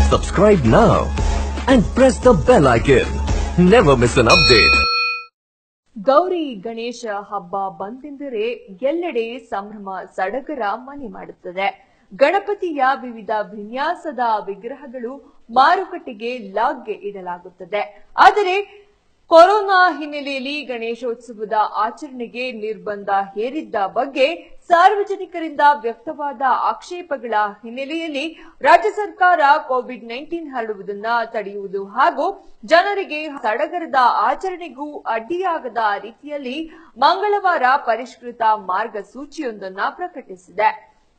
Subscribe now and press the bell icon. Never miss an update. Gauri Ganesha ಹಬ್ಬ ಬಂತೆಂದರೆ ಎಲ್ಲೆಡೆ ಸಂಭ್ರಮ ಸಡಗರ ಮನೆ ಮಾಡುತ್ತದೆ ಗಣಪತಿಯ ವಿವಿಧ ವಿನ್ಯಾಸದ ವಿಗ್ರಹಗಳು ಮಾರುಕಟ್ಟೆಗೆ ಲಾಗ್ಗೆ ಇಡಲಾಗುತ್ತದೆ ಆದರೆ ಕೊರೋನಾ ಹಿನ್ನೆಲೆಯಲ್ಲಿ ಗಣೇಶೋತ್ಸವದ ಆಚರಣೆಗೆ ನಿರ್ಬಂಧ ಹೇರಿದ್ದ ಬಗ್ಗೆ ಸಾರ್ವಜನಿಕರಿಂದ ವ್ಯಕ್ತವಾದ ಆಕ್ಷೇಪಗಳ ಹಿನ್ನೆಲೆಯಲ್ಲಿ ರಾಜ್ಯ ಸರ್ಕಾರ ಕೋವಿಡ್ ನೈನ್ಟೀನ್ ಹರಡುವುದನ್ನ ತಡೆಯುವುದು ಹಾಗೂ ಜನರಿಗೆ ಸಡಗರದ ಆಚರಣೆಗೂ ಅಡ್ಡಿಯಾಗದ ರೀತಿಯಲ್ಲಿ ಮಂಗಳವಾರ ಪರಿಷ್ಕೃತ ಮಾರ್ಗಸೂಚಿಯೊಂದನ್ನ ಪ್ರಕಟಿಸಿದೆ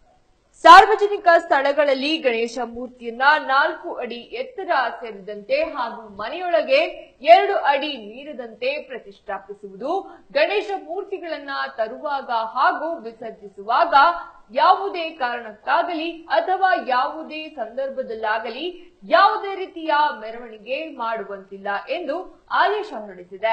ಸಾರ್ವಜನಿಕ ಸ್ಥಳಗಳಲ್ಲಿ ಗಣೇಶ ಮೂರ್ತಿಯನ್ನ ನಾಲ್ಕು ಅಡಿ ಎತ್ತರ ಸೇರಿದಂತೆ ಹಾಗೂ ಮನೆಯೊಳಗೆ ಎರಡು ಅಡಿ ಮೀರದಂತೆ ಪ್ರತಿಷ್ಠಾಪಿಸುವುದು ಗಣೇಶ ಮೂರ್ತಿಗಳನ್ನ ತರುವಾಗ ಹಾಗೂ ವಿಸರ್ಜಿಸುವಾಗ ಯಾವುದೇ ಕಾರಣಕ್ಕಾಗಲಿ ಅಥವಾ ಯಾವುದೇ ಸಂದರ್ಭದಲ್ಲಾಗಲಿ ಯಾವುದೇ ರೀತಿಯ ಮೆರವಣಿಗೆ ಮಾಡುವಂತಿಲ್ಲ ಎಂದು ಆದೇಶ ಹೊರಡಿಸಿದೆ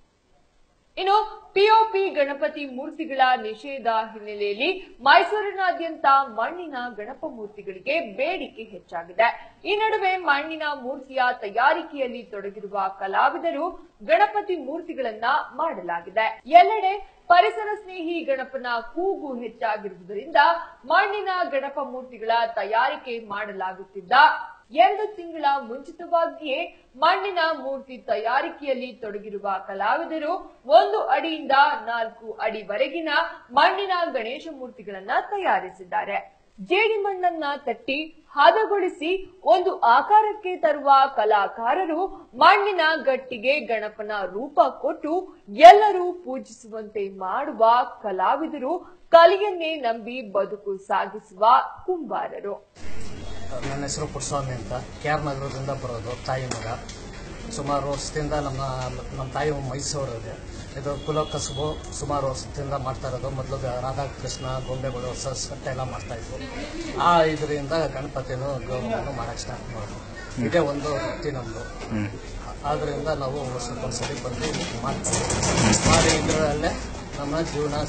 ಇನ್ನು ಪಿಒಪಿ ಗಣಪತಿ ಮೂರ್ತಿಗಳ ನಿಷೇಧ ಹಿನ್ನೆಲೆಯಲ್ಲಿ ಮೈಸೂರಿನಾದ್ಯಂತ ಮಣ್ಣಿನ ಗಣಪ ಮೂರ್ತಿಗಳಿಗೆ ಬೇಡಿಕೆ ಹೆಚ್ಚಾಗಿದೆ ಈ ನಡುವೆ ಮಣ್ಣಿನ ಮೂರ್ತಿಯ ತಯಾರಿಕೆಯಲ್ಲಿ ತೊಡಗಿರುವ ಕಲಾವಿದರು ಗಣಪತಿ ಮೂರ್ತಿಗಳನ್ನ ಮಾಡಲಾಗಿದೆ ಎಲ್ಲೆಡೆ ಪರಿಸರ ಸ್ನೇಹಿ ಗಣಪನ ಕೂಗು ಹೆಚ್ಚಾಗಿರುವುದರಿಂದ ಮಣ್ಣಿನ ಗಣಪ ಮೂರ್ತಿಗಳ ತಯಾರಿಕೆ ಮಾಡಲಾಗುತ್ತಿದ್ದ ಎರಡು ತಿಂಗಳ ಮುಂಚಿತವಾಗಿಯೇ ಮಣ್ಣಿನ ಮೂರ್ತಿ ತಯಾರಿಕೆಯಲ್ಲಿ ತೊಡಗಿರುವ ಕಲಾವಿದರು ಒಂದು ಅಡಿಯಿಂದ ನಾಲ್ಕು ಅಡಿವರೆಗಿನ ಮಣ್ಣಿನ ಗಣೇಶ ಮೂರ್ತಿಗಳನ್ನ ತಯಾರಿಸಿದ್ದಾರೆ ಜೇಡಿ ಮಣ್ಣನ್ನ ತಟ್ಟಿ ಹದಗೊಳಿಸಿ ಒಂದು ಆಕಾರಕ್ಕೆ ತರುವ ಕಲಾಕಾರರು ಮಣ್ಣಿನ ಗಟ್ಟಿಗೆ ಗಣಪನ ರೂಪ ಕೊಟ್ಟು ಎಲ್ಲರೂ ಪೂಜಿಸುವಂತೆ ಮಾಡುವ ಕಲಾವಿದರು ಕಲೆಯನ್ನೇ ನಂಬಿ ಬದುಕು ಸಾಗಿಸುವ ಕುಂಬಾರರು ನನ್ನ ಹೆಸರು ಪುಟ್ಟಸ್ವಾಮಿ ಅಂತ ಕೆ ಆರ್ ನಗರದಿಂದ ಬರೋದು ತಾಯಿ ಮಗ ಸುಮಾರು ವರ್ಷದಿಂದ ನಮ್ಮ ನಮ್ಮ ತಾಯಿ ಮೈಸೂರಿಗೆ ಇದು ಕುಲ ಕಸುಬು ಸುಮಾರು ವರ್ಷದಿಂದ ಮಾಡ್ತಾ ಇರೋದು ಮೊದಲು ರಾಧಾಕೃಷ್ಣ ಗೊಂಬೆಗಳು ಸಟ್ಟೆ ಎಲ್ಲ ಮಾಡ್ತಾ ಇದ್ವು ಆ ಇದರಿಂದ ಗಣಪತಿನೂ ಗೌರವವನ್ನು ಮಾಡಕ್ಕೆ ಸ್ಟಾರ್ಟ್ ಮಾಡೋದು ಇದೇ ಒಂದು ವೃತ್ತಿ ನಮ್ಮದು ಆದ್ದರಿಂದ ನಾವು ವರ್ಷಕ್ಕೊಂದ್ಸರಿ ಬಂದು ಮಾಡ್ತೀವಿ ಮಾಡಿ ಇದರಲ್ಲೇ ನಮ್ಮ ಜೀವನ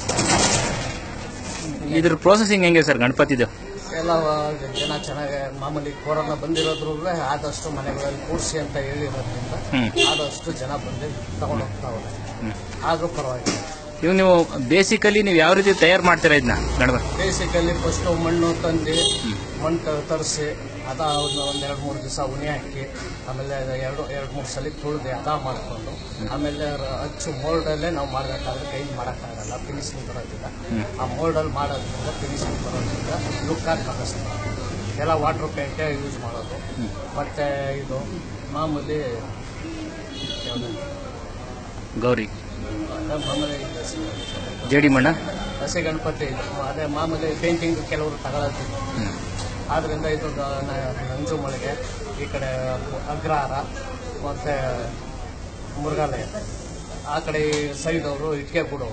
ಇದ್ರ ಪ್ರೊಸೆಸಿಂಗ್ ಹೆಂಗೆ ಸರ್ ಗಣಪತಿದು ಎಲ್ಲ ಜನ ಚೆನ್ನಾಗಿ ಮಾಮೂಲಿ ಕೊರೋನಾ ಬಂದಿರೋದ್ರೂ ಆದಷ್ಟು ಮನೆಗಳಲ್ಲಿ ಕೂಡಿಸಿ ಅಂತ ಹೇಳಿರೋದ್ರಿಂದ ಹ್ಮ್. ಆದಷ್ಟು ಜನ ಬಂದು ತಗೊಂಡು ಹೋಗ್ತಾವ್ರೆ ಆದ್ರೂ ಪರವಾಗಿಲ್ಲ ಇವಾಗ ನೀವು ಬೇಸಿಕಲಿ ನೀವು ಯಾವ ರೀತಿ ತಯಾರು ಮಾಡ್ತೀರಾ ಇದನ್ನ ಗಣಪತಿ ಬೇಸಿಕಲ್ಲಿ ಫಸ್ಟು ಮಣ್ಣು ತಂದು ಮಣ್ಣು ತರಿಸಿ ಅದ ಒಂದು ಒಂದೆರಡು ಮೂರು ದಿವಸ ಉನಿ ಹಾಕಿ ಆಮೇಲೆ ಎರಡು ಎರಡು ಮೂರು ಸಲ ತುಳಿದು ಅದ ಮಾಡಿಕೊಂಡು ಆಮೇಲೆ ರ- ಅಚ್ಚು ಮೋಲ್ಡಲ್ಲೇ ನಾವು ಮಾಡಬೇಕಾದ್ರೆ ಕೈ ಮಾಡೋಕ್ಕಾಗಲ್ಲ ಫಿನಿಶಿಂಗ್ ಬರೋದಿಲ್ಲ ಆ ಮೋಲ್ಡಲ್ಲಿ ಮಾಡೋದ್ರಿಂದ ಫಿನಿಶಿಂಗ್ ಬರೋದ್ರಿಂದ ಲುಕ್ ಆಗಿ ಕಾಣಿಸ್ತದೆ ಎಲ್ಲ ವಾಟರ್ ಪೇಂಟೇ ಯೂಸ್ ಮಾಡೋದು ಮತ್ತು ಇದು ಮಾಮೂಲಿ ಯಾವುದು ಗೌರಿ ಮಾಮೂಲಿ ಜೇಡಿ ಮಣ್ಣ ಹಸಿ ಗಣಪತಿ ಇದು ಅದೇ ಮಾಮೂಲಿ ಪೇಂಟಿಂಗ್ ಕೆಲವರು ತಗೊಳತ್ತಿದ್ರು ಆದ್ರಿಂದ ಇದು ಗ- ನ- ನಂಜು ಮಳಿಗೆ ಈ ಕಡೆ ಅಗ್ರಹಾರ ಮತ್ತೆ ಮುರುಘಾಲಯ ಆ ಕಡೆ ಸೈಡ್ ಅವರು ಇಟ್ಕೆ ಕೊಡು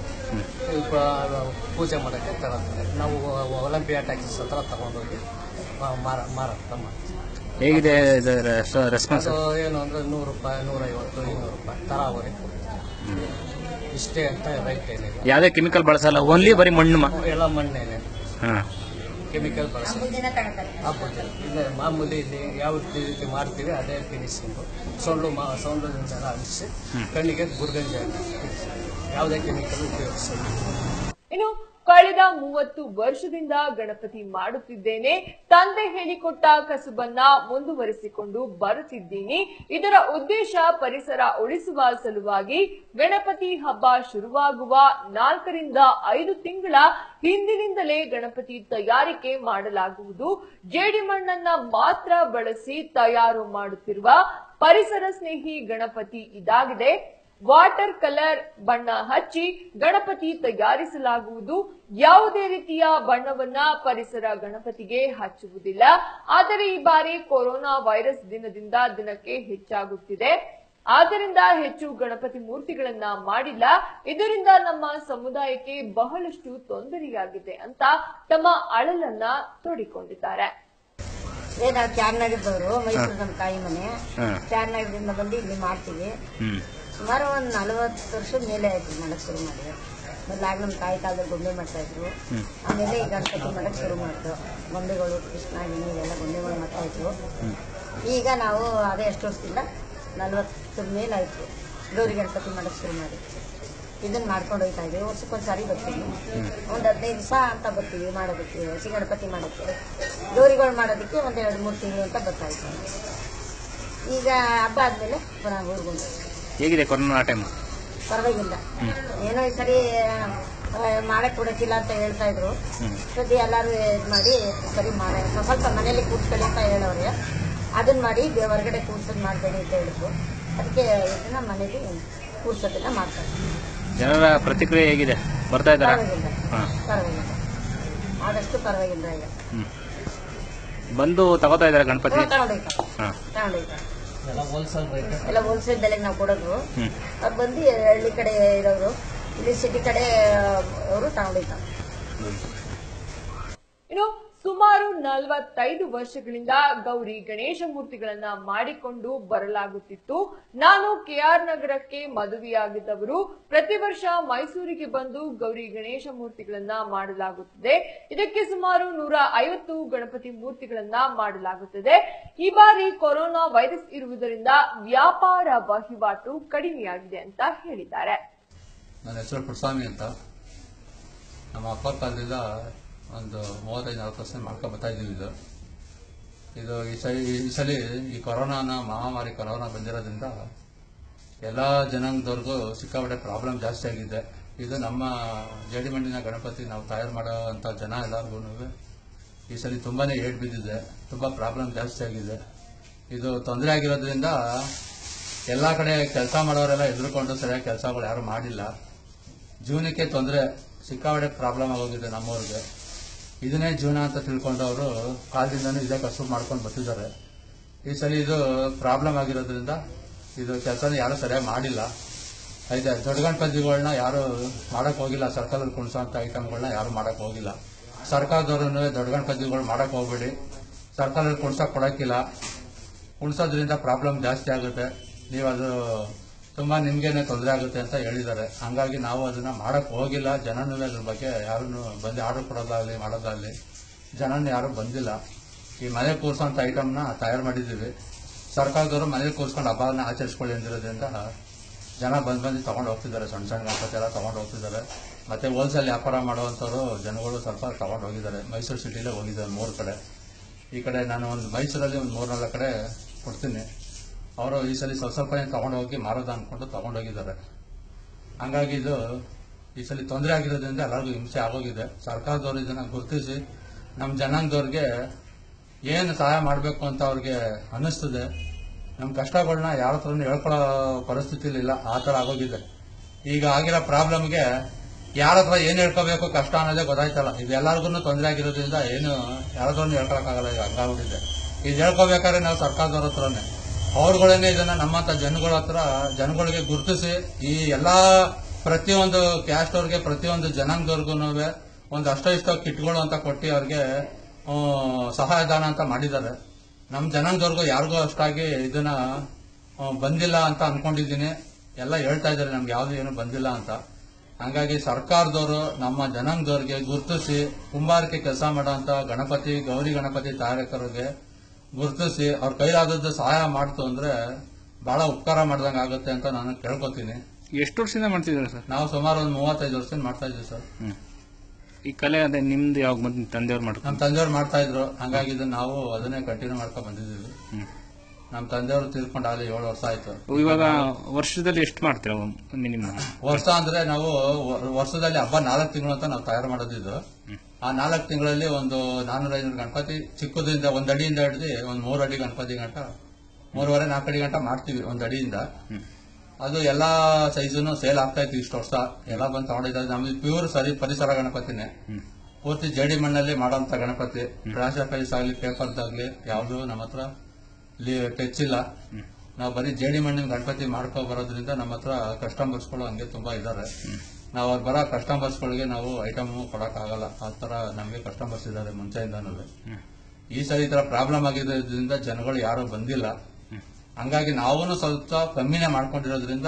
ಪೂಜೆ ಮಾಡೋಕ್ಕೆ ತಗೊಳ್ತಾರೆ ನಾವು ಒಲಿಂಪಿಯಾ ಟ್ಯಾಕ್ಸಿಸ್ ಹತ್ರ ತಗೊಂಡೋಗಿ ಮಾ- ಮಾರ ಮಾರಾಟ ಮಾಡ್ತೀವಿ ಹೇಗಿದೆ ಇದರ ರೆಸ್ಪಾನ್ಸ್ ಅದು ಏನು ಅಂದ್ರೆ ನೂರು ರೂಪಾಯಿ ನೂರೈವತ್ತು ಇನ್ನೂರು ರೂಪಾಯಿ ತರಾವರಿ ಇಷ್ಟೇ ಅಂತ ರೈಟ್ ಏನಿಲ್ಲ ಯಾವುದೇ ಕೆಮಿಕಲ್ ಬಳಸಲ್ಲ ಓನ್ಲಿ ಬರೀ ಮಣ್ಣು ಮ- ಎಲ್ಲ ಮಣ್ಣೇನೆ ಹಾ ಕೆಮಿಕಲ್ ಬಳಸೋದು ಹಬ್ಬದ ಇಲ್ಲ ಮಾಮೂಲಿ ಇಲ್ಲಿ ಯಾವ ರೀತಿ ಮಾಡ್ತೀವಿ ಅದೇ ಫಿನಿಶಿಂಗು ಸೊಳ್ಳು ಮಾ ಸೊಳ್ಳಿನಿಂದ ಎಲ್ಲ ಅಂಟಿಸಿ ಕಣ್ಣಿಗೆ ಗುರ್ಗಂಜಿ ಹಾಕಿ ಯಾವುದೇ ಕೆಮಿಕಲ್ ಉಪಯೋಗಿಸೋದು ಇನ್ನು ಕಳೆದ ಮೂವತ್ತು ವರ್ಷದಿಂದ ಗಣಪತಿ ಮಾಡುತ್ತಿದ್ದೇನೆ ತಂದೆ ಹೇಳಿಕೊಟ್ಟ ಕಸುಬನ್ನ ಮುಂದುವರಿಸಿಕೊಂಡು ಬರುತ್ತಿದ್ದೀನಿ ಇದರ ಉದ್ದೇಶ ಪರಿಸರ ಉಳಿಸುವ ಸಲುವಾಗಿ ಗಣಪತಿ ಹಬ್ಬ ಶುರುವಾಗುವ ನಾಲ್ಕರಿಂದ ಐದು ತಿಂಗಳ ಹಿಂದಿನಿಂದಲೇ ಗಣಪತಿ ತಯಾರಿಕೆ ಮಾಡಲಾಗುವುದು ಜೇಡಿ ಮಣ್ಣನ್ನ ಮಾತ್ರ ಬಳಸಿ ತಯಾರು ಮಾಡುತ್ತಿರುವ ಪರಿಸರ ಸ್ನೇಹಿ ಗಣಪತಿ ಇದಾಗಿದೆ ವಾಟರ್ ಕಲರ್ ಬಣ್ಣ ಹಚ್ಚಿ ಗಣಪತಿ ತಯಾರಿಸಲಾಗುವುದು ಯಾವುದೇ ರೀತಿಯ ಬಣ್ಣವನ್ನ ಪರಿಸರ ಗಣಪತಿಗೆ ಹಚ್ಚುವುದಿಲ್ಲ ಆದರೆ ಈ ಬಾರಿ ಕೊರೋನಾ ವೈರಸ್ ದಿನದಿಂದ ದಿನಕ್ಕೆ ಹೆಚ್ಚಾಗುತ್ತಿದೆ ಆದ್ದರಿಂದ ಹೆಚ್ಚು ಗಣಪತಿ ಮೂರ್ತಿಗಳನ್ನ ಮಾಡಿಲ್ಲ ಇದರಿಂದ ನಮ್ಮ ಸಮುದಾಯಕ್ಕೆ ಬಹಳಷ್ಟು ತೊಂದರೆಯಾಗಿದೆ ಅಂತ ತಮ್ಮ ಅಳಲನ್ನ ತೋಡಿಕೊಂಡಿದ್ದಾರೆ ಏ ನಾವು ಚಾರ್ನಗರದವರು ಮೈಸೂರು ನಮ್ಮ ತಾಯಿ ಮನೆ ಹಾ. ಚಾರ್ನಗರದಿಂದ ಬಂದು ಇಲ್ಲಿ ಮಾಡ್ತೀವಿ ಹ್ಮ್ ಸುಮಾರು ಒಂದು ನಲವತ್ತು ವರ್ಷದ ಮೇಲೆ ಆಯ್ತು ಮಾಡಕ್ ಶುರು ಮಾಡಿ ಮೊದಲಾಗ ನಮ್ಮ ತಾಯಿ ಕಾಲದಲ್ಲಿ ಗೊಂಬೆ ಮಾಡ್ತಾ ಇದ್ರು ಆಮೇಲೆ ಈ ಗಣಪತಿ ಮಾಡಕ್ ಶುರು ಮಾಡ್ತು ಗೊಂಬೆಗಳು ಕೃಷ್ಣ ಇವೆಲ್ಲ ಗೊಂಬೆಗಳು ಮಾಡ್ತಾ ಇದ್ರು ಈಗ ನಾವು ಅದೇ ಎಷ್ಟು ವರ್ಷದಿಂದ ನಲ್ವತ್ತರ ಮೇಲಾಯಿತು ಗೌರಿ ಗಣಪತಿ ಮಾಡೋಕ್ಕೆ ಶುರು ಮಾಡಿ ಇದನ್ನ ಮಾಡ್ಕೊಂಡು ಹೋಗ್ತಾ ಇದ್ದೀವಿ ವರ್ಷಕ್ಕೊಂದ್ಸಾರಿ ಬರ್ತೀವಿ ಒಂದು ಹದಿನೈದು ದಿವಸ ಅಂತ ಬರ್ತೀವಿ ಮಾಡೋದಕ್ಕೆ ಹಸಿ ಗಣಪತಿ ಮಾಡೋಕ್ಕೆ ಗೌರಿಗಳು ಮಾಡೋದಕ್ಕೆ ಒಂದು ಎರಡು ಮೂರು ತಿಂಗಳು ಅಂತ ಬರ್ತಾ ಇದ್ದೀವಿ ಈಗ ಹಬ್ಬ ಆದಮೇಲೆ ಪುನಃ ಊರಿಗೆ ಬಂದ್ವಿ. ಹೇಗಿದೆ ಕೊರೋನಾ ಟೈಮ್ ಪರವಾಗಿಲ್ಲ ಏನೋ ಈ ಸರಿ ಆ, ಮಾಡಕ್ ಕೊಡಕ್ಕಿಲ್ಲ ಅಂತ ಹೇಳ್ತಾ ಇದ್ರು ಹ್ಮ್. ಸದ್ಯ ಎಲ್ಲರೂ ಇದು ಮಾಡಿ ಸರಿ ಮಾಡ ಸ್ವಲ್ಪ ಸ್ವಲ್ಪ ಮನೇಲಿ ಕೂತ್ಕೊಳ್ಳಿ ಅಂತ ಹೇಳೋರೆ ಅದನ್ನ ಮಾಡಿ ಬೆ- ಹೊರಗಡೆ ಕೂರ್ಸೋದು ಮಾಡಬೇಡಿ ಅಂತ ಹೇಳಿದ್ರು ಅದಕ್ಕೆ ಇದನ್ನ ಮನೇಲಿ ಕೂರ್ಸೋದನ್ನ ಮಾಡ್ತಾರೆ ಜನರ ಪ್ರತಿಕ್ರಿಯೆ ಹೇಗಿದೆ ಬರ್ತಾ ಇದ್ದಾರಾ ಪರವಾಗಿಲ್ಲ ಹಾಂ ಪರವಾಗಿಲ್ಲ ಆದಷ್ಟು ಪರವಾಗಿಲ್ಲ ಈಗ ಹ್ಞೂ ಬಂದು ತಗೋತಾ ಇದ್ದಾರೆ ಗಣಪತಿ ತಗೊಂಡೋಯ್ತಾರೆ ಹಾಂ ತಗೊಂಡೋಯ್ತಾರೆ ಎಲ್ಲ ಹೋಲ್ಸೇಲ್ ರೇಟ್ ಎಲ್ಲ ಹೋಲ್ಸೇಲ್ ಬೆಲೆಗೆ ನಾವು ಕೊಡೋದು ಹ್ಞೂ ಅವ್ರು ಬಂದು ಹಳ್ಳಿ ಕಡೆ ಇರೋರು ಇಲ್ಲಿ ಸಿಟಿ ಕಡೆ ಅವರು ತಗೊಂಡೋಯ್ತಾರೆ ಇನ್ನು ಸುಮಾರು ನಲವತ್ತೈದು ವರ್ಷಗಳಿಂದ ಗೌರಿ ಗಣೇಶ ಮೂರ್ತಿಗಳನ್ನ ಮಾಡಿಕೊಂಡು ಬರಲಾಗುತ್ತಿತ್ತು ನಾನು ಕೆಆರ್ ನಗರಕ್ಕೆ ಮದುವೆಯಾಗಿದ್ದವರು ಪ್ರತಿ ವರ್ಷ ಮೈಸೂರಿಗೆ ಬಂದು ಗೌರಿ ಗಣೇಶ ಮೂರ್ತಿಗಳನ್ನ ಮಾಡಲಾಗುತ್ತದೆ ಇದಕ್ಕೆ ಸುಮಾರು ನೂರ ಐವತ್ತು ಗಣಪತಿ ಮೂರ್ತಿಗಳನ್ನ ಮಾಡಲಾಗುತ್ತದೆ ಈ ಬಾರಿ ಕೊರೋನಾ ವೈರಸ್ ಇರುವುದರಿಂದ ವ್ಯಾಪಾರ ವಹಿವಾಟು ಕಡಿಮೆಯಾಗಿದೆ ಅಂತ ಹೇಳಿದ್ದಾರೆ ನನ್ನ ಹೆಸರು ಪುಟ್ಸ್ವಾಮಿ ಅಂತ ನಮ್ಮ ಅಪ್ಪ ಕಾಲದಿಂದ ಒಂದು ಮೂವತ್ತೈದು ನಲ್ವತ್ತು ವರ್ಷ ಮಾಡ್ಕೊಂಡು ಬರ್ತಾ ಇದ್ದೀವಿ ಇದು ಇದು ಈ ಸರಿ ಈ ಸಲ ಈ ಕೊರೋನಾನ ಮಹಾಮಾರಿ ಕೊರೋನಾ ಬಂದಿರೋದ್ರಿಂದ ಎಲ್ಲ ಜನಾಂಗದವ್ರಿಗೂ ಸಿಕ್ಕಾಪಟ್ಟೆ ಪ್ರಾಬ್ಲಮ್ ಜಾಸ್ತಿ ಆಗಿದೆ ಇದು ನಮ್ಮ ಜೇಡಿಮಣ್ಣಿನ ಗಣಪತಿ ನಾವು ತಯಾರು ಮಾಡೋ ಅಂಥ ಜನ ಎಲ್ಲರಿಗೂ ಈ ಸಲ ತುಂಬಾನೇ ಏಟ್ ಬಿದ್ದಿದೆ ತುಂಬ ಪ್ರಾಬ್ಲಮ್ ಜಾಸ್ತಿ ಆಗಿದೆ ಇದು ತೊಂದರೆ ಆಗಿರೋದ್ರಿಂದ ಎಲ್ಲ ಕಡೆ ಕೆಲಸ ಮಾಡೋರೆಲ್ಲ ಎದುರುಕೊಂಡು ಸರಿಯಾಗಿ ಕೆಲಸಗಳು ಯಾರು ಮಾಡಿಲ್ಲ ಜೀವನಕ್ಕೆ ತೊಂದರೆ ಸಿಕ್ಕಾಪಟ್ಟೆ ಪ್ರಾಬ್ಲಮ್ ಆಗೋಗಿದೆ ನಮ್ಮವ್ರಿಗೆ ಇದನ್ನೇ ಜೀವನ ಅಂತ ತಿಳ್ಕೊಂಡವರು ಕಾಲದಿಂದನೂ ಇದೇ ಕಸು ಮಾಡ್ಕೊಂಡು ಬರ್ತಿದ್ದಾರೆ ಈ ಸಲ ಇದು ಪ್ರಾಬ್ಲಮ್ ಆಗಿರೋದ್ರಿಂದ ಇದು ಕೆಲಸನ ಯಾರು ಸರಿಯಾಗಿ ಮಾಡಿಲ್ಲ ಇದೆ ದೊಡ್ಡ ಗಣಪತಿಗಳನ್ನ ಯಾರು ಮಾಡಕ್ ಹೋಗಿಲ್ಲ ಸರ್ಕಾರದಲ್ಲಿ ಕುಣಿಸೋಂಥ ಐಟಮ್ಗಳನ್ನ ಯಾರು ಮಾಡಕ್ ಹೋಗಿಲ್ಲ ಸರ್ಕಾರದವ್ರೂ ದೊಡ್ಡ ಗಣಪತಿಗಳು ಮಾಡಕ್ ಹೋಗ್ಬೇಡಿ ಸರ್ಕಾರದಲ್ಲಿ ಕುಣ್ಸಕ್ ಕೊಡಕ್ಕಿಲ್ಲ ಉಣಿಸೋದ್ರಿಂದ ಪ್ರಾಬ್ಲಮ್ ಜಾಸ್ತಿ ಆಗುತ್ತೆ ನೀವು ಅದು ತುಂಬಾ ನಿಮ್ಗೇನೆ ತೊಂದರೆ ಆಗುತ್ತೆ ಅಂತ ಹೇಳಿದ್ದಾರೆ ಹಂಗಾಗಿ ನಾವು ಅದನ್ನ ಮಾಡಕ್ ಹೋಗಿಲ್ಲ ಜನನೂ ಅದ್ರ ಬಗ್ಗೆ ಯಾರನ್ನು ಬಂದು ಆರ್ಡರ್ ಕೊಡೋದಾಗ್ಲಿ ಮಾಡೋದಾಗ್ಲಿ ಜನನ ಯಾರು ಬಂದಿಲ್ಲ ಈ ಮನೆ ಕೂರ್ಸೋಂಥ ಐಟಮ್ನ ತಯಾರು ಮಾಡಿದ್ದೀವಿ ಸರ್ಕಾರದವರು ಮನೇಲಿ ಕೂರ್ಸ್ಕೊಂಡು ಹಬ್ಬನ ಆಚರಿಸ್ಕೊಳ್ಳಿ ಅಂದಿರೋದ್ರಿಂದ ಜನ ಬಂದ್ ಬಂದು ತಗೊಂಡು ಹೋಗ್ತಿದ್ದಾರೆ ಸಣ್ಣ ಸಣ್ಣ ಗಣಪತಿ ಎಲ್ಲ ತಗೊಂಡು ಹೋಗ್ತಿದ್ದಾರೆ ಮತ್ತೆ ಹೋಲ್ಸೇಲ್ ವ್ಯಾಪಾರ ಮಾಡುವಂಥವ್ರು ಜನಗಳು ಸ್ವಲ್ಪ ತಗೊಂಡು ಹೋಗಿದ್ದಾರೆ ಮೈಸೂರು ಸಿಟಿಲೇ ಹೋಗಿದ್ದಾರೆ ಮೂರು ಕಡೆ ಈ ಕಡೆ ನಾನು ಒಂದು ಮೈಸೂರಲ್ಲಿ ಒಂದು ಮೂರ್ನಾಲ್ಕು ಕಡೆ ಕೊಡ್ತೀನಿ ಅವರು ಈ ಸಲ ಸ್ವಲ್ಪ ಸ್ವಲ್ಪ ತಗೊಂಡು ಹೋಗಿ ಮಾರೋದ ಅನ್ಕೊಂಡು ತಗೊಂಡು ಹೋಗಿದ್ದಾರೆ ಹಂಗಾಗಿ ಇದು ಈ ಸಲ ತೊಂದರೆ ಆಗಿರೋದ್ರಿಂದ ಎಲ್ಲರಿಗೂ ಹಿಂಸೆ ಆಗೋಗಿದೆ ಸರ್ಕಾರದವರು ಇದನ್ನ ಗುರುತಿಸಿ ನಮ್ಮ ಜನಾಂಗದವ್ರಿಗೆ ಏನು ಸಹಾಯ ಮಾಡಬೇಕು ಅಂತ ಅವ್ರಿಗೆ ಅನ್ನಿಸ್ತದೆ ನಮ್ಮ ಕಷ್ಟಗಳನ್ನ ಯಾರ ಹತ್ರನೂ ಹೇಳ್ಕೊಳ್ಳೋ ಪರಿಸ್ಥಿತಿಲಿ ಇಲ್ಲ ಆ ಥರ ಆಗೋಗಿದೆ ಈಗ ಆಗಿರೋ ಪ್ರಾಬ್ಲಮ್ಗೆ ಯಾರ ಹತ್ರ ಏನು ಹೇಳ್ಕೋಬೇಕು ಕಷ್ಟ ಅನ್ನೋದೇ ಗೊತ್ತಾಯ್ತಲ್ಲ ಇದು ಎಲ್ಲರಿಗೂ ತೊಂದರೆ ಆಗಿರೋದ್ರಿಂದ ಏನು ಯಾರ ಹತ್ರನೂ ಹೇಳ್ಕೊಳಕ್ಕಾಗಲ್ಲ ಈಗ ಹಂಗಾಗ್ಬಿಟ್ಟಿದೆ ಇದು ಹೇಳ್ಕೋಬೇಕಾದ್ರೆ ನಾವು ಸರ್ಕಾರದವ್ರ ಹತ್ರನೇ ಅವ್ರುಗಳೇನೆ ಇದನ್ನ ನಮ್ಮಂತ ಜನಗಳ ಹತ್ರ ಜನಗಳಿಗೆ ಗುರುತಿಸಿ ಈ ಎಲ್ಲಾ ಪ್ರತಿಯೊಂದು ಕ್ಯಾಸ್ಟ್ ಅವ್ರಿಗೆ ಪ್ರತಿಯೊಂದು ಜನಾಂಗದವ್ರಿಗೂ ಒಂದು ಅಷ್ಟೋ ಇಷ್ಟೋ ಕಿಟ್ಗಳು ಅಂತ ಕೊಟ್ಟು ಅವ್ರಿಗೆ ಆ, ಸಹಾಯದಾನ ಅಂತ ಮಾಡಿದ್ದಾರೆ ನಮ್ಮ ಜನಾಂಗದವ್ರಿಗೂ ಯಾರಿಗೂ ಅಷ್ಟಾಗಿ ಇದನ್ನ ಆ, ಬಂದಿಲ್ಲ ಅಂತ ಅನ್ಕೊಂಡಿದ್ದೀನಿ ಎಲ್ಲ ಹೇಳ್ತಾ ಇದ್ದಾರೆ ನಮ್ಗೆ ಯಾವ್ದು ಏನು ಬಂದಿಲ್ಲ ಅಂತ ಹಂಗಾಗಿ ಸರ್ಕಾರದವರು ನಮ್ಮ ಜನಾಂಗದವ್ರಿಗೆ ಗುರುತಿಸಿ ಕುಂಬಾರಿಕೆ ಕೆಲಸ ಮಾಡೋಂಥ ಗಣಪತಿ ಗೌರಿ ಗಣಪತಿ ತಯಾರಕರಿಗೆ ಗುರುತಿಸಿ ಅವ್ರ ಕೈಲಾದದ್ದು ಸಹಾಯ ಮಾಡ್ತು ಅಂದ್ರೆ ಬಹಳ ಉಪಕಾರ ಮಾಡ್ದಂಗೆ ಆಗುತ್ತೆ ಅಂತ ನಾನು ಕೇಳ್ಕೊತೀನಿ ಎಷ್ಟು ವರ್ಷದಿಂದ ಮಾಡ್ತಿದ್ದಾರೆ ಸರ್ ನಾವು ಸುಮಾರು ಒಂದು ಮೂವತ್ತೈದು ವರ್ಷದಿಂದ ಮಾಡ್ತಾ ಇದ್ದೀವಿ ಸರ್ ಹ್ಮ್ ಈ ಕಲೆ ಅದೇ ನಿಮ್ದು ಯಾವಾಗ ಬಂದು ತಂದೆಯವ್ರು ಮಾಡ್ಕೊಂಡು ನಮ್ಮ ತಂದೆಯವ್ರು ಮಾಡ್ತಾ ಇದ್ರು ಹಂಗಾಗಿ ಇದನ್ನ ನಾವು ಅದನ್ನೇ ಕಂಟಿನ್ಯೂ ಮಾಡ್ಕೊಂಡ್ ಬಂದಿದ್ದೀವಿ ಹ್ಮ್ ನಮ್ಮ ತಂದೆಯವರು ತೀರ್ಕೊಂಡು ಆಗಲಿ ಏಳು ವರ್ಷ ಆಯ್ತು ಇವಾಗ ವರ್ಷದಲ್ಲಿ ಎಷ್ಟು ಮಾಡ್ತೀರಾ ಮಿನಿಮಮ್ ವರ್ಷ ಅಂದ್ರೆ ನಾವು ವ- ವರ್ಷದಲ್ಲಿ ಹಬ್ಬ ನಾಲ್ಕು ತಿಂಗಳು ಅಂತ ನಾವು ತಯಾರು ಮಾಡೋದಿದ್ದು ಆ ನಾಲ್ಕು ತಿಂಗಳಲ್ಲಿ ಒಂದು ನಾನ್ನೂರ ಐನೂರು ಗಣಪತಿ ಚಿಕ್ಕದಿಂದ ಒಂದ್ ಅಡಿಯಿಂದ ಹಿಡಿದು ಒಂದ್ ಮೂರು ಅಡಿ ಗಣಪತಿ ಗಂಟ ಮೂರುವರೆ ನಾಲ್ಕು ಅಡಿ ಗಂಟ ಮಾಡ್ತೀವಿ ಒಂದ್ ಅಡಿಯಿಂದ ಅದು ಎಲ್ಲಾ ಸೈಜುನು ಸೇಲ್ ಆಗ್ತಾ ಇತ್ತು ಇಷ್ಟು ವರ್ಷ ಎಲ್ಲ ಬಂದು ತಗೊಂಡಿದ್ದಾರೆ ನಮ್ದು ಪ್ಯೂರ್ ಸರಿ ಪರಿಸರ ಗಣಪತಿನೇ ಪೂರ್ತಿ ಜೇಡಿ ಮಣ್ಣಲ್ಲಿ ಮಾಡೋಂಥ ಗಣಪತಿ ರಾಶ ಪೈಸ್ ಆಗ್ಲಿ ಪೇಪರ್ದಾಗ್ಲಿ ಯಾವುದು ನಮ್ಮ ಹತ್ರ ಟಚ್ ಇಲ್ಲ ನಾವು ಬರೀ ಜೇಡಿ ಮಣ್ಣಿನ ಗಣಪತಿ ಮಾಡ್ಕೊ ಬರೋದ್ರಿಂದ ನಮ್ಮ ಹತ್ರ ಕಸ್ಟಮರ್ಸ್ಗಳು ಹಂಗೆ ತುಂಬಾ ಇದ್ದಾರೆ ನಾವು ಅವ್ರು ಬರೋ ಕಸ್ಟಮರ್ಸ್ಗಳಿಗೆ ನಾವು ಐಟಮ್ ಕೊಡಕ್ಕಾಗಲ್ಲ ಆ ತರ ನಮಗೆ ಕಸ್ಟಮರ್ಸ್ ಇದ್ದಾರೆ ಮುಂಚೆಯಿಂದನೂ ಈ ಸಲ ಈ ತರ ಪ್ರಾಬ್ಲಮ್ ಆಗಿರೋದ್ರಿಂದ ಜನಗಳು ಯಾರು ಬಂದಿಲ್ಲ ಹಂಗಾಗಿ ನಾವು ಸ್ವಲ್ಪ ಕಮ್ಮಿನೇ ಮಾಡ್ಕೊಂಡಿರೋದ್ರಿಂದ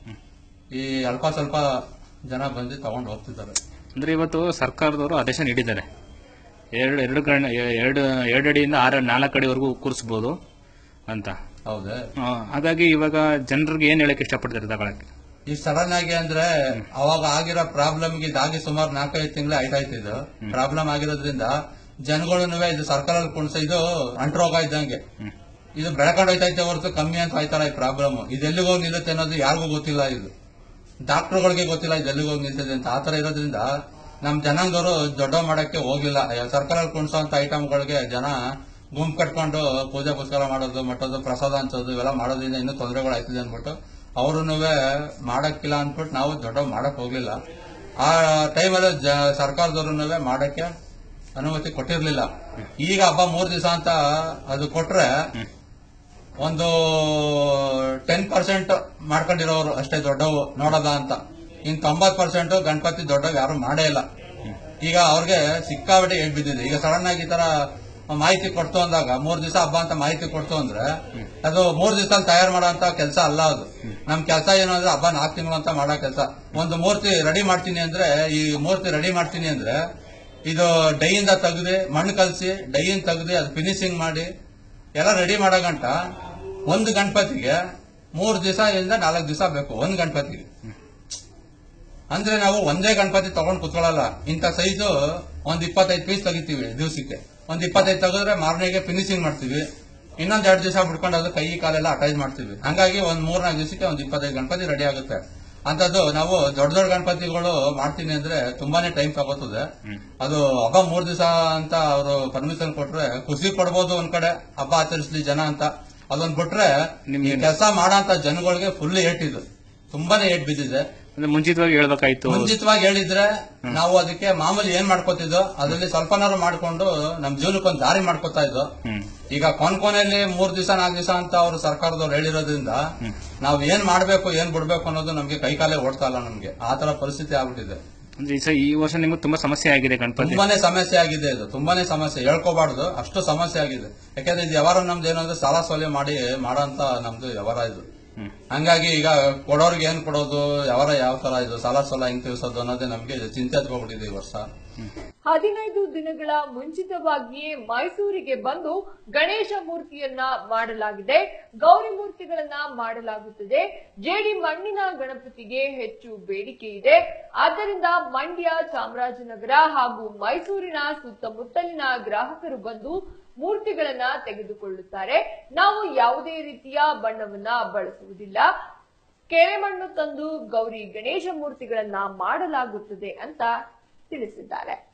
ಈ ಅಲ್ಪ ಸ್ವಲ್ಪ ಜನ ಬಂದು ತಗೊಂಡು ಹೋಗ್ತಿದ್ದಾರೆ ಅಂದ್ರೆ ಇವತ್ತು ಸರ್ಕಾರದವರು ಆದೇಶ ನೀಡಿದ್ದಾರೆ ಎರಡು ಎರಡು ಗಣ ಎರಡು ಎರಡು ಅಡಿಯಿಂದ ಆರು ನಾಲ್ಕು ಅಡಿವರೆಗೂ ಕೂರಿಸ್ಬೋದು ಅಂತ ಹೌದೇ ಆ, ಹಾಗಾಗಿ ಇವಾಗ ಜನರಿಗೆ ಏನ್ ಹೇಳಕ್ ಇಷ್ಟಪಡ್ತಾರೆ ತಗೊಳಕ್ಕೆ ಈ ಸಡನ್ ಆಗಿ ಅಂದ್ರೆ ಅವಾಗ ಆಗಿರೋ ಪ್ರಾಬ್ಲಮ್ ಇದಾಗಿ ಸುಮಾರು ನಾಲ್ಕೈದು ತಿಂಗಳು ಆಯ್ತಾಯ್ತು ಇದು ಪ್ರಾಬ್ಲಮ್ ಆಗಿರೋದ್ರಿಂದ ಜನಗಳು ಇದು ಸರ್ಕಾರಲ್ಲಿ ಕುಣಿಸ ಇದು ಅಂಟ್ರೋಗ ಇದ್ದಂಗೆ ಇದು ಬೆಳ್ಕೊಂಡು ಹೋಯ್ತೈತೆ ಹೊರತು ಕಮ್ಮಿ ಅಂತ ಆಯ್ತಾರ ಈ ಪ್ರಾಬ್ಲಮ್ ಇದು ಎಲ್ಲಿಗೆ ಹೋಗಿ ನಿಲ್ಲುತ್ತೆ ಅನ್ನೋದು ಯಾರಿಗೂ ಗೊತ್ತಿಲ್ಲ ಇದು ಡಾಕ್ಟರ್ಗಳಿಗೆ ಗೊತ್ತಿಲ್ಲ ಇದು ಎಲ್ಲಿಗೆ ಹೋಗಿ ನಿಲ್ತದೆ ಅಂತ ಆತರ ಇರೋದ್ರಿಂದ ನಮ್ ಜನಾಂಗರು ದೊಡ್ಡ ಮಾಡಕ್ಕೆ ಹೋಗಿಲ್ಲ ಸರ್ಕಾರಲ್ಲಿ ಕುಣಿಸೋಂತ ಐಟಮ್ಗಳಿಗೆ ಜನ ಗುಂಪು ಕಟ್ಕೊಂಡು ಪೂಜೆ ಪುಸ್ಕಾರ ಮಾಡೋದು ಮಟ್ಟೋದು ಪ್ರಸಾದ ಹಂಚೋದು ಇವೆಲ್ಲ ಮಾಡೋದ್ರಿಂದ ಇನ್ನೂ ತೊಂದರೆಗಳು ಆಯ್ತದೆ ಅಂದ್ಬಿಟ್ಟು ಅವರು ಮಾಡಕ್ಕಿಲ್ಲ ಅಂದ್ಬಿಟ್ಟು ನಾವು ದೊಡ್ಡ ಮಾಡಕ್ ಹೋಗ್ಲಿಲ್ಲ ಆ ಟೈಮಲ್ಲಿ ಜ ಸರ್ಕಾರದವ್ರು ಮಾಡಕ್ಕೆ ಅನುಮತಿ ಕೊಟ್ಟಿರ್ಲಿಲ್ಲ ಈಗ ಹಬ್ಬ ಮೂರ್ ದಿವಸ ಅಂತ ಅದು ಕೊಟ್ರೆ ಒಂದು ಟೆನ್ ಪರ್ಸೆಂಟ್ ಮಾಡ್ಕೊಂಡಿರೋರು ಅಷ್ಟೇ ದೊಡ್ಡವು ನೋಡೋದ ಅಂತ ಇನ್ ತೊಂಬತ್ ಪರ್ಸೆಂಟ್ ಗಣಪತಿ ದೊಡ್ಡವ್ ಯಾರು ಮಾಡೇ ಇಲ್ಲ ಈಗ ಅವ್ರಿಗೆ ಸಿಕ್ಕಾಬಿಟ್ಟೆ ಏಟ್ ಬಿದ್ದಿದೆ ಈಗ ಸಡನ್ ಆಗಿ ಈ ತರ ಮಾಹಿತಿ ಕೊಡ್ತು ಅಂದಾಗ ಮೂರ್ ದಿವಸ ಹಬ್ಬ ಅಂತ ಮಾಹಿತಿ ಕೊಡ್ತು ಅಂದ್ರೆ ಅದು ಮೂರ್ ದಿವಸ ತಯಾರು ಮಾಡೋಂತ ಕೆಲಸ ಅಲ್ಲ ಅದು ನಮ್ ಕೆಲಸ ಏನು ಅಂದ್ರೆ ಹಬ್ಬ ನಾಲ್ಕು ತಿಂಗಳು ಅಂತ ಮಾಡೋ ಕೆಲಸ ಒಂದು ಮೂರ್ತಿ ರೆಡಿ ಮಾಡ್ತೀನಿ ಅಂದ್ರೆ ಈ ಮೂರ್ತಿ ರೆಡಿ ಮಾಡ್ತೀನಿ ಅಂದ್ರೆ ಇದು ಡೈಯಿಂದ ತೆಗ್ದು ಮಣ್ಣು ಕಲಸಿ ಡೈಯಿಂದ ತೆಗ್ದು ಅದು ಫಿನಿಶಿಂಗ್ ಮಾಡಿ ಎಲ್ಲ ರೆಡಿ ಮಾಡೋ ಗಂಟ ಒಂದು ಗಣಪತಿಗೆ ಮೂರ್ ದಿವಸ ಇಂದ ನಾಲ್ಕು ದಿವಸ ಬೇಕು ಒಂದ್ ಗಣಪತಿಗೆ ಅಂದ್ರೆ ನಾವು ಒಂದೇ ಗಣಪತಿ ತಗೊಂಡ್ ಕುತ್ಕೊಳ್ಳಲ್ಲ ಇಂಥ ಸೈಜು ಒಂದ್ ಇಪ್ಪತ್ತೈದು ಪೀಸ್ ತೆಗಿತೀವಿ ದಿವಸಕ್ಕೆ ಒಂದ್ ಇಪ್ಪತ್ತೈದು ತೆಗೆದ್ರೆ ಮಾರನೆಗೆ ಫಿನಿಶಿಂಗ್ ಮಾಡ್ತೀವಿ ಇನ್ನೊಂದ್ ಎರಡು ದಿವಸ ಬಿಟ್ಕೊಂಡು ಅದು ಕೈ ಕಾಲೆಲ್ಲ ಅಟ್ಯಾಚ್ ಮಾಡ್ತೀವಿ ಹಂಗಾಗಿ ಒಂದ್ ಮೂರ್ನಾಲ್ಕು ದಿವಸಕ್ಕೆ ಒಂದ್ ಇಪ್ಪತ್ತೈದು ಗಣಪತಿ ರೆಡಿ ಆಗುತ್ತೆ ಅಂತದ್ದು ನಾವು ದೊಡ್ಡ ದೊಡ್ಡ ಗಣಪತಿಗಳು ಮಾಡ್ತೀನಿ ಅಂದ್ರೆ ತುಂಬಾನೇ ಟೈಮ್ ತಗೋತದೆ ಅದು ಹಬ್ಬ ಮೂರ್ ದಿವಸ ಅಂತ ಅವರು ಪರ್ಮಿಷನ್ ಕೊಟ್ರೆ ಖುಷಿ ಪಡ್ಬೋದು ಒಂದ್ ಕಡೆ ಹಬ್ಬ ಆಚರಿಸ್ಲಿ ಜನ ಅಂತ ಅದೊಂದ್ ಬಿಟ್ರೆ ನಿಮ್ಗೆ- ಕೆಲಸ ಮಾಡಂತ ಜನಗಳಿಗೆ ಫುಲ್ ಏಟ್ ಇದು ತುಂಬಾನೇ ಏಟ್ ಬಿದ್ದಿದೆ ಅಂದ್ರೆ ಮುಂಚಿತವಾಗಿ ಹೇಳ್ಬೇಕಾಯ್ತು ಮುಂಚಿತವಾಗಿ ಹೇಳಿದ್ರೆ ನಾವು ಅದಕ್ಕೆ ಮಾಮೂಲಿ ಏನ್ ಮಾಡ್ಕೋತಿದ್ದೋ ಅದರಲ್ಲಿ ಸ್ವಲ್ಪನಾರು ಮಾಡ್ಕೊಂಡು ನಮ್ ಜೀವನಕ್ಕೊಂದು ದಾರಿ ಮಾಡ್ಕೋತಾ ಇದ್ದೋ ಹ್ಮ್ ಈಗ ಕೊನ್ ಕೊನೆಯಲ್ಲಿ ಮೂರ್ ದಿವಸ ನಾಲ್ಕು ದಿವಸ ಅಂತ ಅವರು ಸರ್ಕಾರದವ್ರು ಹೇಳಿರೋದ್ರಿಂದ ನಾವ್ ಏನ್ ಮಾಡ್ಬೇಕು ಏನ್ ಬಿಡ್ಬೇಕು ಅನ್ನೋದು ನಮ್ಗೆ ಕೈಕಾಲೇ ಓಡ್ತಾ ಇಲ್ಲ ನಮ್ಗೆ ಆ ತರ ಪರಿಸ್ಥಿತಿ ಆಗ್ಬಿಟ್ಟಿದೆ ಅಂದ್ರೆ ಈ ಸ- ಈ ವರ್ಷ ನಿಮ್ಗೆ ತುಂಬಾ ಸಮಸ್ಯೆ ಆಗಿದೆ ಗಣಪತಿ ತುಂಬಾನೇ ಸಮಸ್ಯೆ ಆಗಿದೆ ಇದು ತುಂಬಾನೇ ಸಮಸ್ಯೆ ಹೇಳ್ಕೋಬಾರ್ದು ಅಷ್ಟು ಸಮಸ್ಯೆ ಆಗಿದೆ ಯಾಕಂದ್ರೆ ಇದು ವ್ಯವಹಾರ ನಮ್ದು ಏನಂದ್ರೆ ಸಾಲ ಸೌಲಭ್ಯ ಮಾಡಿ ಮಾಡೋಂತ ನಮ್ದು ವ್ಯವಹಾರ ಇದು ಹ್ಮ್. ಹಂಗಾಗಿ ಈಗ ಕೊಡೋರ್ಗೆ ಏನ್ ಕೊಡೋದು ವ್ಯವಹಾರ ಯಾವ ತರ ಇದು ಸಾಲ ಸಾಲ ಹೆಂಗ್ ತೀರ್ಸೋದು ಅನ್ನೋದೇ ನಮ್ಗೆ ಚಿಂತೆ ಹತ್ಕೊಂಡ್ಬಿಟ್ಟಿದೆ ಈ ವರ್ಷ ಹದಿನೈದು ದಿನಗಳ ಮುಂಚಿತವಾಗಿಯೇ ಮೈಸೂರಿಗೆ ಬಂದು ಗಣೇಶ ಮೂರ್ತಿಯನ್ನ ಮಾಡಲಾಗಿದೆ ಗೌರಿ ಮೂರ್ತಿಗಳನ್ನ ಮಾಡಲಾಗುತ್ತದೆ ಜೇಡಿ ಮಣ್ಣಿನ ಗಣಪತಿಗೆ ಹೆಚ್ಚು ಬೇಡಿಕೆ ಇದೆ ಆದ್ದರಿಂದ ಮಂಡ್ಯ ಚಾಮರಾಜನಗರ ಹಾಗೂ ಮೈಸೂರಿನ ಸುತ್ತಮುತ್ತಲಿನ ಗ್ರಾಹಕರು ಬಂದು ಮೂರ್ತಿಗಳನ್ನ ತೆಗೆದುಕೊಳ್ಳುತ್ತಾರೆ ನಾವು ಯಾವುದೇ ರೀತಿಯ ಬಣ್ಣವನ್ನ ಬಳಸುವುದಿಲ್ಲ ಕೆರೆ ಮಣ್ಣು ತಂದು ಗೌರಿ ಗಣೇಶ ಮೂರ್ತಿಗಳನ್ನ ಮಾಡಲಾಗುತ್ತದೆ ಅಂತ ತಿಳಿಸಿದ್ದಾರೆ